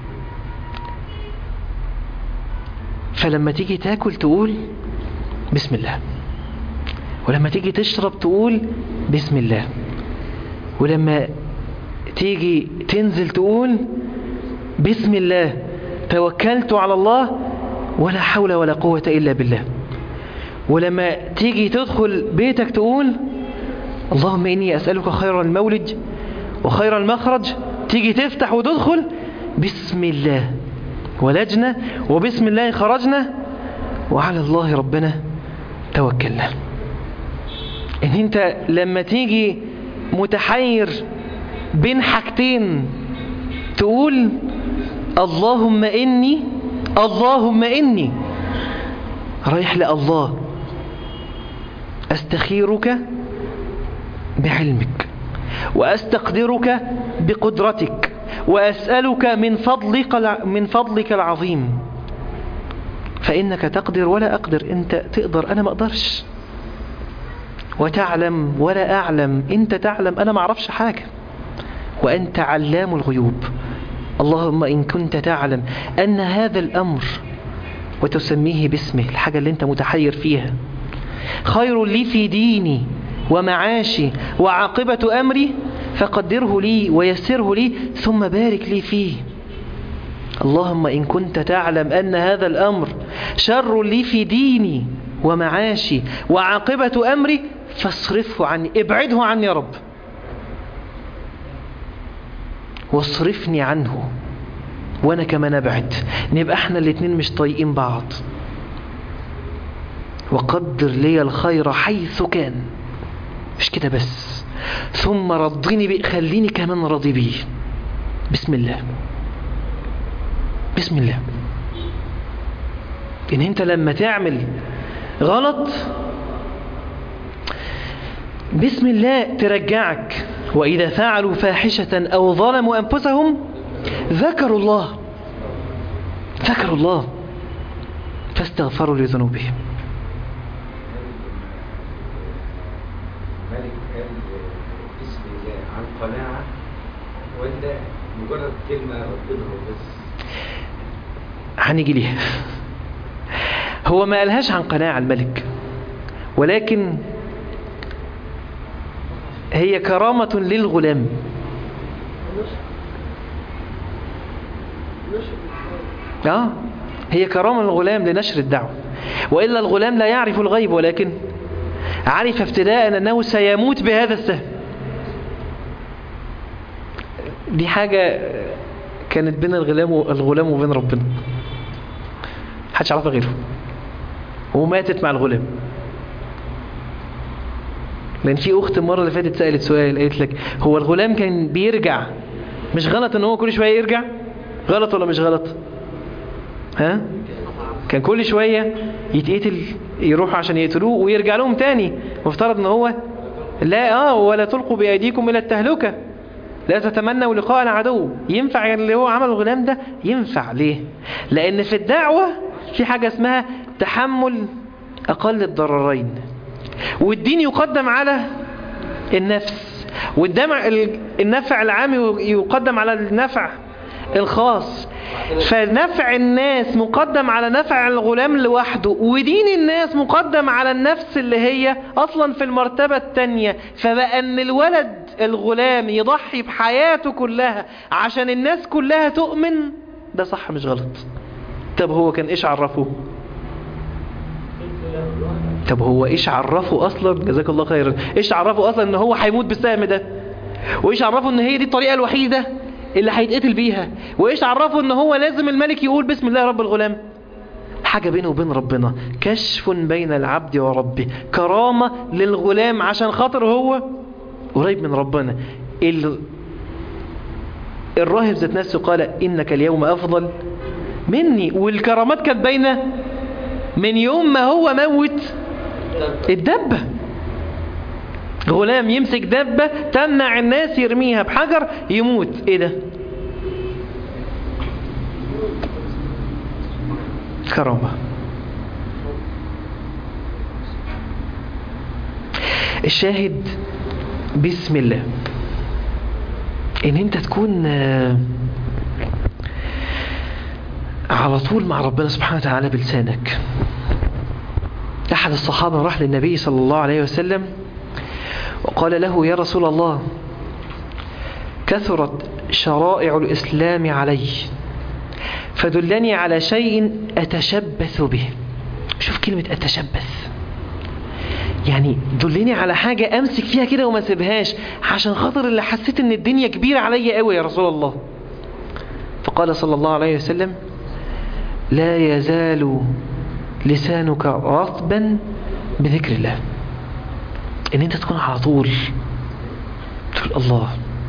فلما تيجي تاكل تقول بسم الله ولما تيجي تشرب تقول بسم الله ولما تيجي تنزل تقول بسم الله توكلت على الله ولا حول ولا قوة إلا بالله ولما تيجي تدخل بيتك تقول اللهم إني أسألك خير المولد وخير المخرج تيجي تفتح وتدخل بسم الله ولجنا وبسم الله خرجنا وعلى الله ربنا توكلنا ان انت لما تيجي متحير بين حاجتين تقول اللهم اني اللهم اني رايح لله استخيرك بعلمك واستقدرك بقدرتك واسالك من فضلك من فضلك العظيم فانك تقدر ولا اقدر انت تقدر انا ما اقدرش وتعلم ولا اعلم انت تعلم انا ما اعرفش حاجه وانت علام الغيوب اللهم ان كنت تعلم ان هذا الامر وتسميه باسمه الحاجه اللي انت متحير فيها خير لي في ديني ومعاشي وعاقبة أمري فقدره لي ويسره لي ثم بارك لي فيه اللهم إن كنت تعلم أن هذا الأمر شر لي في ديني ومعاشي وعاقبة أمري فاصرفه عني ابعده عني يا رب واصرفني عنه وانا كمان ابعد نبقى احنا الاتنين مش طايقين بعض وقدر لي الخير حيث كان مش كده بس ثم رضيني بيه خليني كمان راضي بيه بسم الله بسم الله ان انت لما تعمل غلط بسم الله ترجعك وإذا فعلوا فاحشة أو ظلموا أنفسهم ذكروا الله ذكروا الله فاستغفروا لذنوبهم مالك قال بسم الله عن قناعة ولا مجرد كلمة رددها وبس هنيجي ليها هو ما قالهاش عن قناعة الملك ولكن هي كرامة للغلام آه هي كرامة للغلام لنشر الدعوة وإلا الغلام لا يعرف الغيب ولكن عرف ابتداء أنه سيموت بهذا السهم دي حاجة كانت بين الغلام الغلام وبين ربنا محدش يعرفها غيره وماتت مع الغلام لان في اخت المره اللي فاتت سالت سؤال قالت لك هو الغلام كان بيرجع مش غلط ان هو كل شويه يرجع غلط ولا مش غلط ها كان كل شويه يتقتل يروحوا عشان يقتلوه ويرجع لهم تاني مفترض ان هو لا اه ولا تلقوا بايديكم الى التهلكه لا تتمنوا لقاء العدو ينفع اللي هو عمل الغلام ده ينفع ليه لان في الدعوه في حاجه اسمها تحمل اقل الضررين والدين يقدم على النفس والدمع النفع العام يقدم على النفع الخاص فنفع الناس مقدم على نفع الغلام لوحده ودين الناس مقدم على النفس اللي هي اصلا في المرتبة التانية فبقى ان الولد الغلام يضحي بحياته كلها عشان الناس كلها تؤمن ده صح مش غلط طب هو كان ايش عرفه طب هو ايش عرفه اصلا جزاك الله خيرا ايش عرفه اصلا ان هو هيموت بالسهم ده وايش عرفه ان هي دي الطريقة الوحيدة اللي هيتقتل بيها وايش عرفه ان هو لازم الملك يقول بسم الله رب الغلام حاجة بينه وبين ربنا كشف بين العبد وربه كرامة للغلام عشان خاطر هو قريب من ربنا ال... الراهب ذات نفسه قال إنك اليوم أفضل مني والكرامات كانت باينة من يوم ما هو موت الدبة غلام يمسك دبة تمنع الناس يرميها بحجر يموت ايه ده كرامة الشاهد بسم الله ان انت تكون على طول مع ربنا سبحانه وتعالى بلسانك احد الصحابة راح للنبي صلى الله عليه وسلم وقال له يا رسول الله كثرت شرائع الإسلام علي فدلني على شيء أتشبث به شوف كلمة أتشبث يعني دلني على حاجة أمسك فيها كده وما سيبهاش عشان خاطر اللي حسيت ان الدنيا كبيرة عليا قوي يا رسول الله فقال صلى الله عليه وسلم لا يزال لسانك رطبا بذكر الله ان انت تكون على طول تقول الله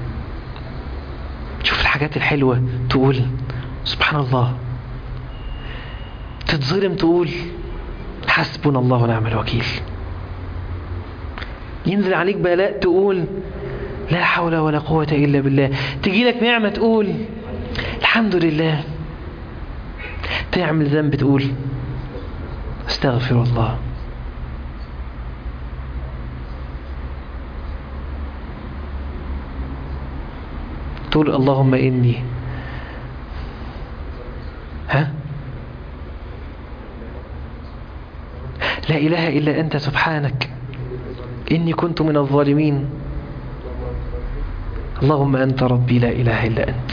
تشوف الحاجات الحلوة تقول سبحان الله تتظلم تقول حسبنا الله ونعم الوكيل ينزل عليك بلاء تقول لا حول ولا قوة إلا بالله تجي لك نعمة تقول الحمد لله تعمل ذنب تقول استغفر الله تقول اللهم إني ها لا إله إلا أنت سبحانك إني كنت من الظالمين اللهم أنت ربي لا إله إلا أنت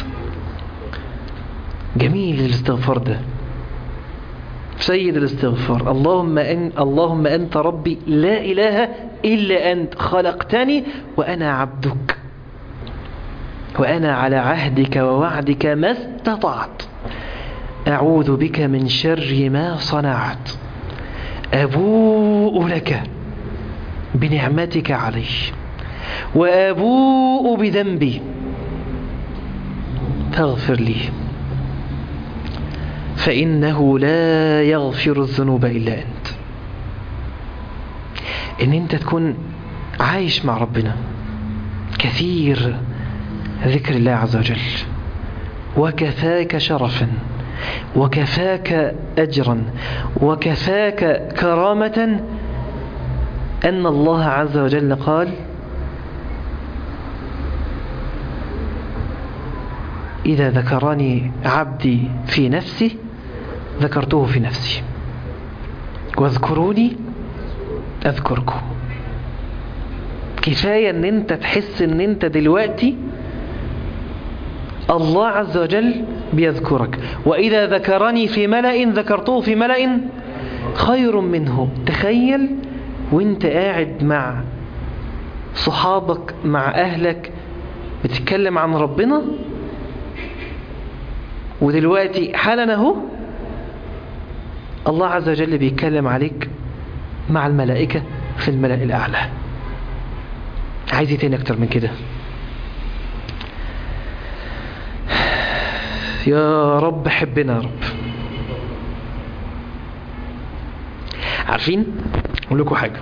جميل الاستغفار ده سيد الاستغفار اللهم أن اللهم أنت ربي لا إله إلا أنت خلقتني وأنا عبدك وأنا على عهدك ووعدك ما استطعت أعوذ بك من شر ما صنعت أبوء لك بنعمتك علي وأبوء بذنبي فاغفر لي فإنه لا يغفر الذنوب إلا أنت إن أنت تكون عايش مع ربنا كثير ذكر الله عز وجل وكفاك شرفا وكفاك أجرا وكفاك كرامة أن الله عز وجل قال إذا ذكرني عبدي في نفسي ذكرته في نفسي واذكروني أذكركم كفاية ان انت تحس ان انت دلوقتي الله عز وجل بيذكرك وإذا ذكرني في ملأ ذكرته في ملأ خير منه تخيل وانت قاعد مع صحابك مع أهلك بتتكلم عن ربنا ودلوقتي حالا اهو الله عز وجل بيتكلم عليك مع الملائكة في الملأ الأعلى عايز ايه تاني اكتر من كده يا رب حبنا يا رب عارفين اقول لكم حاجه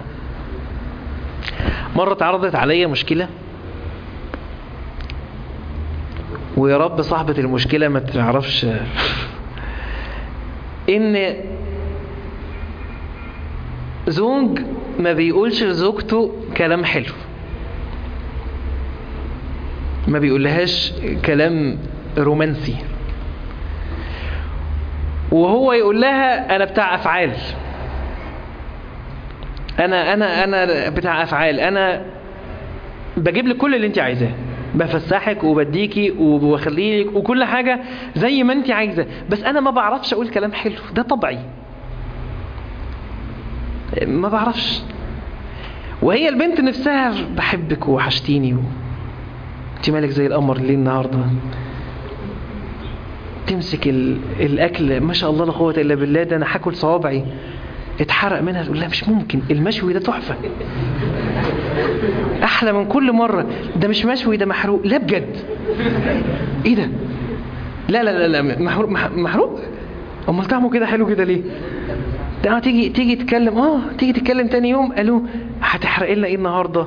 مره اتعرضت عليا مشكله ويا رب صاحبة المشكلة ما تعرفش ان زوج ما بيقولش لزوجته كلام حلو ما بيقولهاش كلام رومانسي وهو يقول لها انا بتاع افعال انا انا انا بتاع افعال انا بجيب لك كل اللي انت عايزاه بفسحك وبديكي وبخليلك وكل حاجة زي ما انت عايزة بس انا ما بعرفش اقول كلام حلو ده طبعي ما بعرفش وهي البنت نفسها بحبك وحشتيني و... انت مالك زي القمر ليه النهارده تمسك ال... الاكل ما شاء الله لا قوه الا بالله ده انا هاكل صوابعي اتحرق منها تقول لها مش ممكن المشوي ده تحفه احلى من كل مره ده مش مشوي ده محروق لا بجد ايه ده لا لا لا لا محروق مح- محروق امال طعمه كده حلو كده ليه ده اه تيجي تيجي تتكلم اه تيجي تتكلم تاني يوم قالوا هتحرق لنا ايه النهارده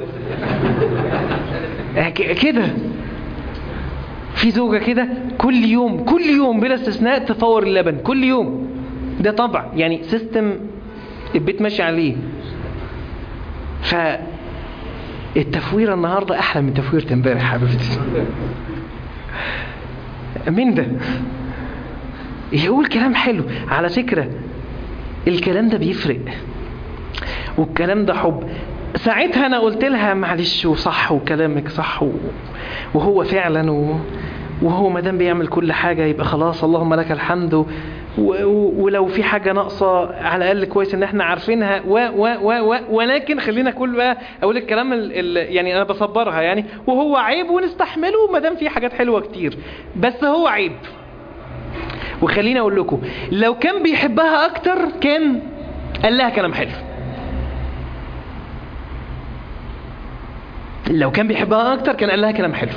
آه، ك- كده في زوجة كده كل يوم كل يوم بلا استثناء تفور اللبن كل يوم ده طبع يعني سيستم البيت ماشي عليه ف التفويرة النهاردة أحلى من تفويرة امبارح حبيبتي مين ده يقول كلام حلو على فكرة الكلام ده بيفرق والكلام ده حب ساعتها انا قلت لها معلش وصح وكلامك صح و... وهو فعلا و... وهو ما دام بيعمل كل حاجه يبقى خلاص اللهم لك الحمد و... و... ولو في حاجه ناقصه على الاقل كويس ان احنا عارفينها و... و... و... و... ولكن خلينا كل بقى اقول الكلام ال... ال... يعني انا بصبرها يعني وهو عيب ونستحمله ما دام في حاجات حلوه كتير بس هو عيب وخليني اقول لكم لو كان بيحبها اكتر كان قال لها كلام حلو لو كان بيحبها اكتر كان قال لها كلام حلو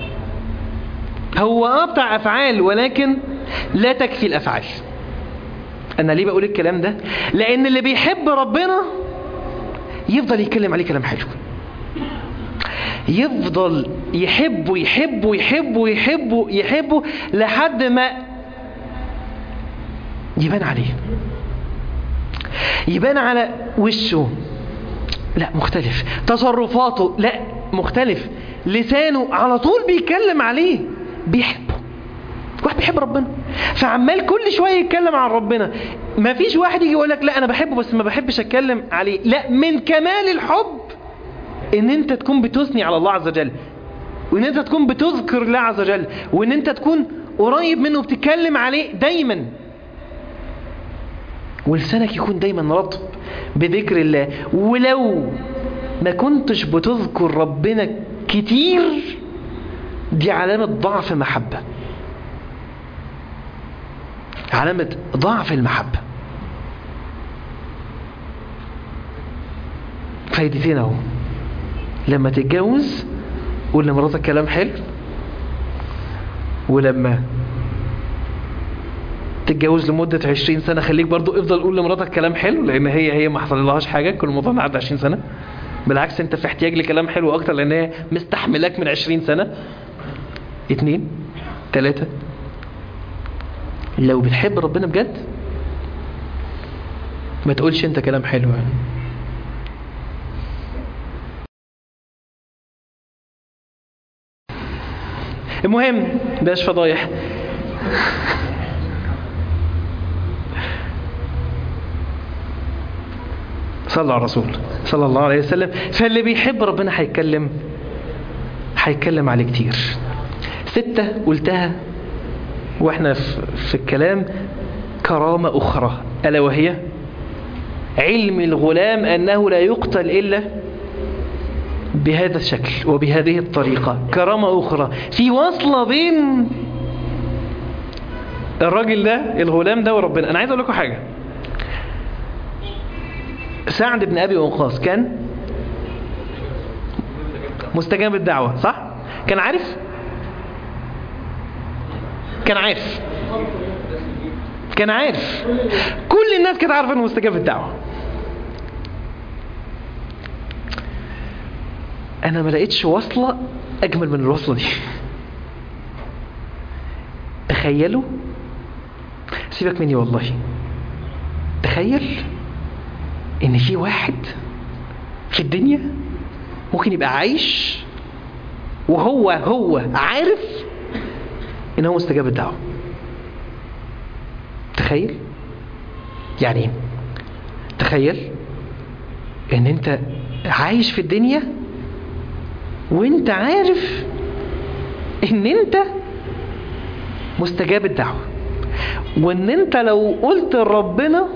هو اه بتاع افعال ولكن لا تكفي الافعال انا ليه بقول الكلام ده لان اللي بيحب ربنا يفضل يتكلم عليه كلام حلو يفضل يحبه يحبه يحبه يحبه يحبه لحد ما يبان عليه يبان على وشه لا مختلف تصرفاته لا مختلف لسانه على طول بيتكلم عليه بيحبه واحد بيحب ربنا فعمال كل شويه يتكلم عن ربنا ما فيش واحد يجي يقول لك لا انا بحبه بس ما بحبش اتكلم عليه لا من كمال الحب ان انت تكون بتثني على الله عز وجل وان انت تكون بتذكر الله عز وجل وان انت تكون قريب منه وبتتكلم عليه دايما ولسانك يكون دايما رطب بذكر الله ولو ما كنتش بتذكر ربنا كتير دي علامة ضعف محبة علامة ضعف المحبة فايدتين اهو لما تتجوز قول لمراتك كلام حلو ولما تتجوز لمدة 20 سنة خليك برضو افضل قول لمراتك كلام حلو لان هي هي ما حصللهاش حاجة كل موضوع عدى 20 سنة بالعكس انت في احتياج لكلام حلو اكتر لان هي مستحملاك من 20 سنة اتنين تلاتة لو بتحب ربنا بجد ما تقولش انت كلام حلو يعني المهم بلاش فضايح صلى على الرسول صلى الله عليه وسلم فاللي بيحب ربنا هيتكلم هيتكلم عليه كتير ستة قلتها واحنا في, في الكلام كرامة أخرى ألا وهي علم الغلام أنه لا يقتل إلا بهذا الشكل وبهذه الطريقة كرامة أخرى في وصلة بين الراجل ده الغلام ده وربنا انا عايز اقول لكم حاجه سعد بن ابي وقاص كان مستجاب الدعوه صح كان عارف كان عارف كان عارف كل الناس كانت عارفه انه مستجاب الدعوه انا ما لقيتش وصله اجمل من الوصله دي تخيلوا سيبك مني والله تخيل ان في واحد في الدنيا ممكن يبقى عايش وهو هو عارف ان هو مستجاب الدعوه تخيل يعني ايه تخيل ان انت عايش في الدنيا وانت عارف ان انت مستجاب الدعوة وان انت لو قلت لربنا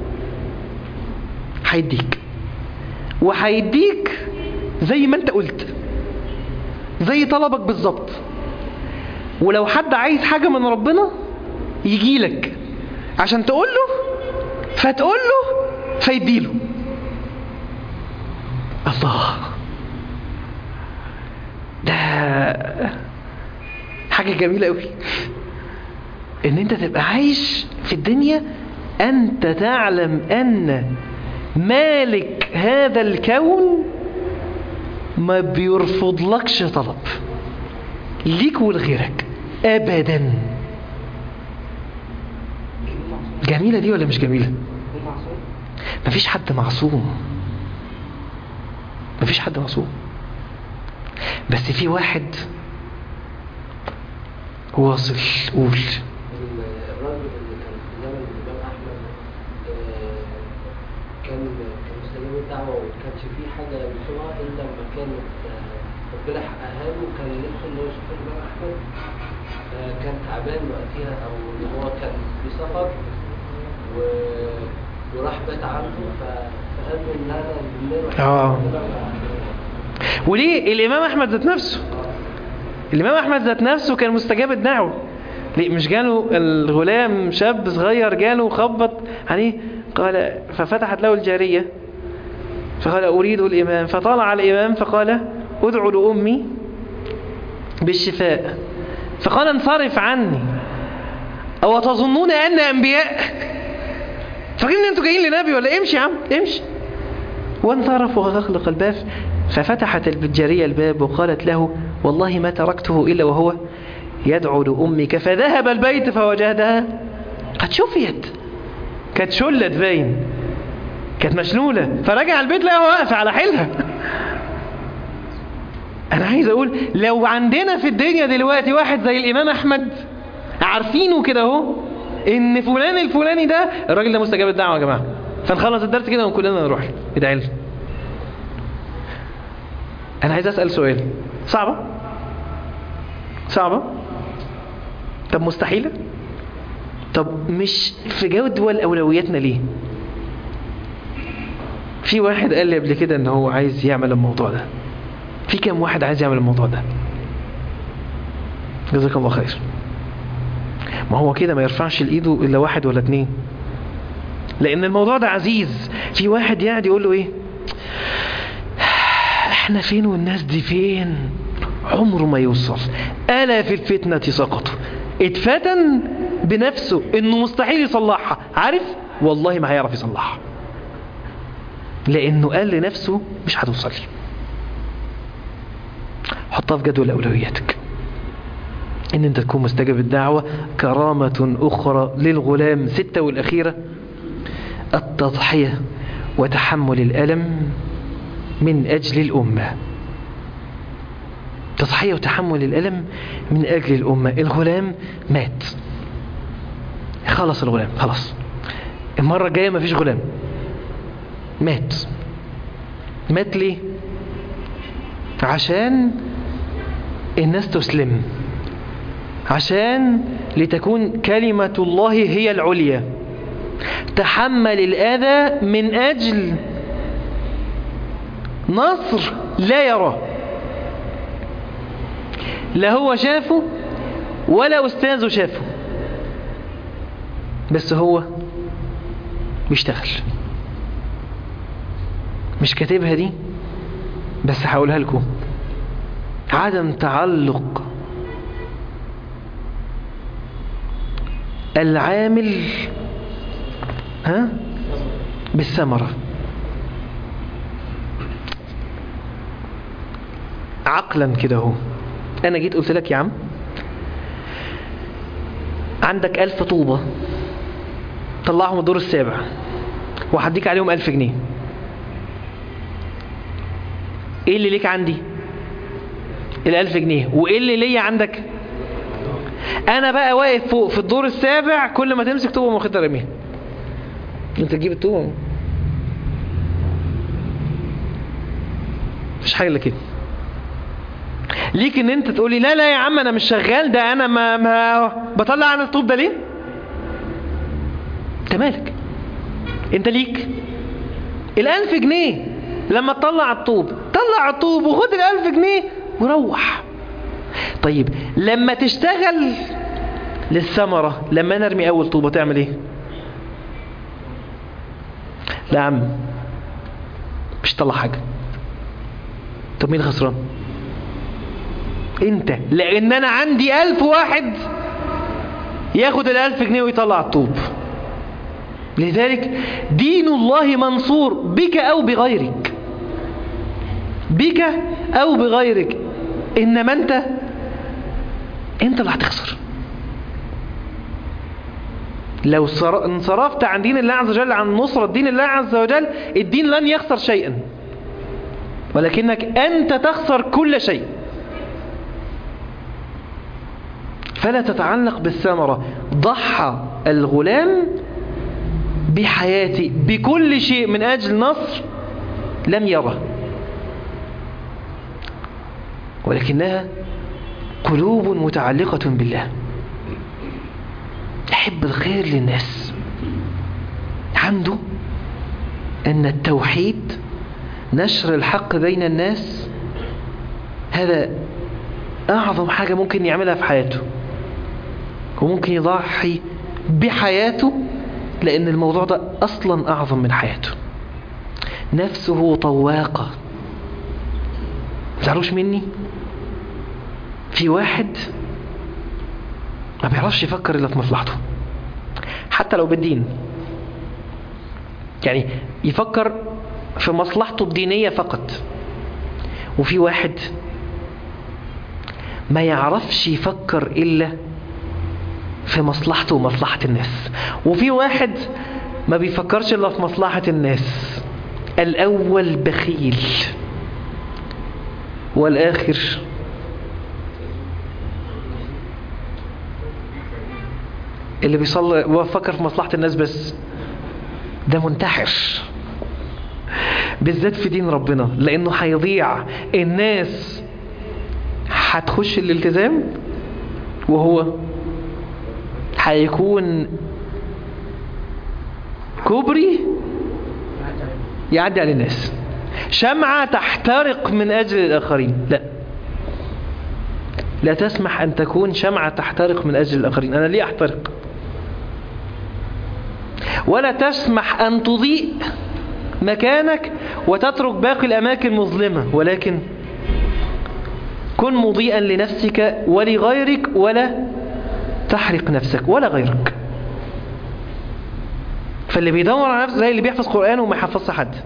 هيديك وهيديك زي ما انت قلت زي طلبك بالظبط ولو حد عايز حاجة من ربنا يجيلك عشان تقول له فتقول له فيديله الله ده حاجة جميلة قوي ان انت تبقى عايش في الدنيا انت تعلم ان مالك هذا الكون ما بيرفضلكش طلب ليك ولغيرك ابدا جميلة دي ولا مش جميلة مفيش حد معصوم مفيش حد معصوم بس في واحد واصل قول الراجل اللي كان في زمن الإمام أحمد آه، كان كان مستجاب الدعوة وما كانش فيه حاجة يوصلها إلا لما كانت آه، ربنا حققها له وكان نفسه إنه يشوف الإمام أحمد آه، كان تعبان وقتها أو إن هو كان في سفر و... وراح بات عنده ف- فقال له إن أنا بالليل راح آه. ربنا ما- وليه الامام احمد ذات نفسه الامام احمد ذات نفسه كان مستجاب الدعوه ليه مش جاله الغلام شاب صغير جاله خبط عليه قال ففتحت له الجاريه فقال اريد الامام فطلع الامام فقال ادعوا لامي بالشفاء فقال انصرف عني او تظنون ان انبياء فاكرين ان انتوا جايين لنبي ولا امشي يا عم امشي وانصرف وأغلق الباب ففتحت الجارية الباب وقالت له والله ما تركته إلا وهو يدعو لأمك فذهب البيت فوجدها قد شفيت كانت شلت باين كانت مشلولة فرجع البيت لقاها واقفة على حيلها أنا عايز أقول لو عندنا في الدنيا دلوقتي واحد زي الإمام أحمد عارفينه كده أهو إن فلان الفلاني ده الراجل ده مستجاب الدعوة يا جماعة فنخلص الدرس كده وكلنا نروح له ادعي له أنا عايز أسأل سؤال صعبة صعبة طب مستحيلة طب مش في جدول أولوياتنا ليه في واحد قال لي قبل كده ان هو عايز يعمل الموضوع ده في كام واحد عايز يعمل الموضوع ده جزاك الله خير ما هو كده ما يرفعش الايده الا واحد ولا اتنين لان الموضوع ده عزيز في واحد يقعد يقول له ايه احنا فين والناس دي فين عمره ما يوصل الا في الفتنة سقطوا اتفتن بنفسه انه مستحيل يصلحها عارف والله ما هيعرف يصلحها لانه قال لنفسه مش هتوصل لي حطها في جدول اولوياتك ان انت تكون مستجاب الدعوة كرامة اخرى للغلام ستة والاخيرة التضحية وتحمل الالم من اجل الامة تضحية وتحمل الالم من اجل الامة الغلام مات خلص الغلام خلاص المرة الجاية مفيش غلام مات مات ليه عشان الناس تسلم عشان لتكون كلمة الله هي العليا تحمل الأذى من أجل نصر لا يراه لا هو شافه ولا أستاذه شافه بس هو بيشتغل مش كاتبها دي بس هقولها لكم عدم تعلق العامل ها بالثمرة عقلا كده اهو انا جيت قلت لك يا عم عندك ألف طوبة طلعهم الدور السابع وهديك عليهم ألف جنيه ايه اللي ليك عندي الألف جنيه وايه اللي ليا عندك انا بقى واقف فوق في الدور السابع كل ما تمسك طوبة واخدها رميها انت تجيب الطوبة مفيش حاجة الا كده ليك ان انت تقولي لا لا يا عم انا مش شغال ده انا ما, ما بطلع انا الطوب ده ليه انت مالك انت ليك الالف جنيه لما تطلع الطوب طلع الطوب وخد الالف جنيه وروح طيب لما تشتغل للثمرة لما نرمي اول طوبة تعمل ايه لا يا عم مش طلع حاجة طب مين خسران انت لان انا عندي الف واحد ياخد الالف جنيه ويطلع الطوب لذلك دين الله منصور بك او بغيرك بك او بغيرك انما انت انت اللي هتخسر لو انصرفت عن دين الله عز وجل عن نصرة دين الله عز وجل الدين لن يخسر شيئا ولكنك أنت تخسر كل شيء فلا تتعلق بالثمرة ضحى الغلام بحياته بكل شيء من أجل نصر لم يره ولكنها قلوب متعلقة بالله يحب الخير للناس عنده أن التوحيد نشر الحق بين الناس هذا أعظم حاجة ممكن يعملها في حياته وممكن يضحي بحياته لأن الموضوع ده أصلا أعظم من حياته نفسه طواقة تعرفش مني في واحد ما بيعرفش يفكر إلا في مصلحته حتى لو بالدين يعني يفكر في مصلحته الدينية فقط وفي واحد ما يعرفش يفكر إلا في مصلحته ومصلحة الناس وفي واحد ما بيفكرش إلا في مصلحة الناس الأول بخيل والآخر اللي بيصلي وفكر في مصلحة الناس بس ده منتحر بالذات في دين ربنا لأنه هيضيع الناس هتخش الالتزام وهو هيكون كوبري يعدي على الناس شمعة تحترق من أجل الآخرين لا لا تسمح أن تكون شمعة تحترق من أجل الآخرين أنا ليه أحترق ولا تسمح أن تضيء مكانك وتترك باقي الأماكن مظلمة ولكن كن مضيئا لنفسك ولغيرك ولا تحرق نفسك ولا غيرك فاللي بيدور على نفسه زي اللي بيحفظ قرآن وما يحفظش حد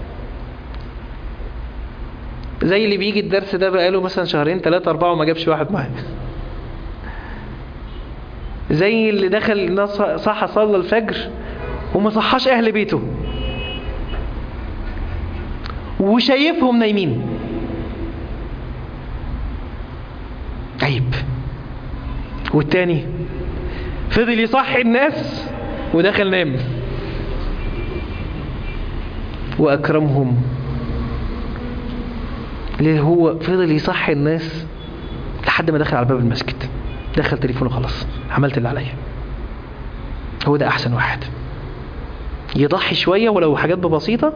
زي اللي بيجي الدرس ده بقاله مثلا شهرين ثلاثة أربعة وما جابش واحد معاه زي اللي دخل صحى صلى الفجر وما صحاش أهل بيته وشايفهم نايمين عيب والتاني فضل يصحي الناس ودخل نام وأكرمهم اللي هو فضل يصحي الناس لحد ما دخل على باب المسجد دخل تليفونه خلاص عملت اللي عليا هو ده أحسن واحد يضحي شوية ولو حاجات بسيطة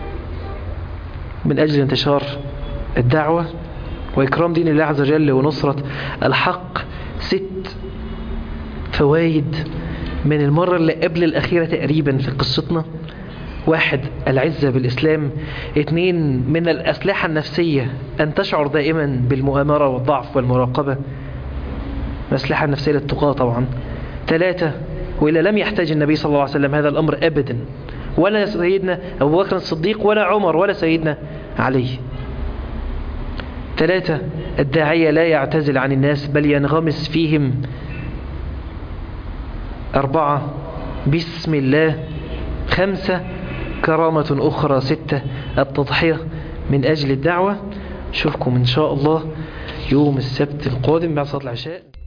من أجل انتشار الدعوة وإكرام دين الله عز وجل ونصرة الحق ست فوائد من المرة اللي قبل الأخيرة تقريبا في قصتنا واحد العزة بالإسلام اثنين من الأسلحة النفسية أن تشعر دائما بالمؤامرة والضعف والمراقبة الأسلحة النفسية للتقاة طبعا ثلاثة وإلا لم يحتاج النبي صلى الله عليه وسلم هذا الأمر أبدا ولا سيدنا أبو بكر الصديق ولا عمر ولا سيدنا علي ثلاثة الداعية لا يعتزل عن الناس بل ينغمس فيهم أربعة بسم الله خمسة كرامة أخرى ستة التضحية من أجل الدعوة نشوفكم إن شاء الله يوم السبت القادم بعد صلاة العشاء